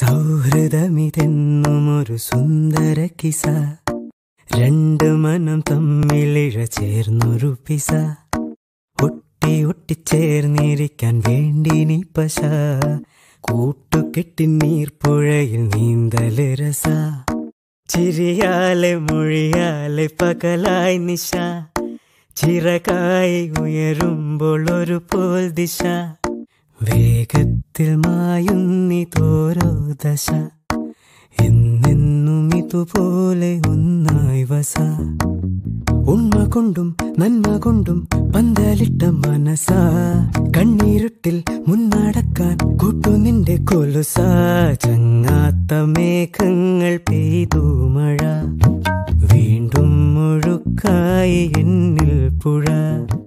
സൗഹൃദമിതെന്നും ഒരു സുന്ദര കിസ രണ്ട് മനം തമ്മിലിഴ ചേർന്നൊരു പിസ ഒട്ടി ഒട്ടിച്ചേർന്നിരിക്കാൻ വേണ്ടി നീ പശ കൂട്ടുകെട്ടി നീർപ്പുഴയിൽ നീന്തല് രസ ചിരിയാലെ മൊഴിയാലെ പകലായി നിശ ചിറകായി ഉയരുമ്പോൾ ഒരു പോൽ ദിശ വേഗത്തിൽ മായുന്നിതോരോ ദശ എന്നെന്നും ഇതുപോലെ ഒന്നായി വസ ഉണ്മ കൊണ്ടും നന്മ കൊണ്ടും പന്തലിട്ട മനസ കണ്ണീരുട്ടിൽ മുന്നടക്കാൻ കൂട്ടു നിന്റെ കൊലുസ ചങ്ങാത്ത മേഘങ്ങൾ പെയ്തു മഴ വീണ്ടും മുഴുക്കായി എന്നിൽ പുഴ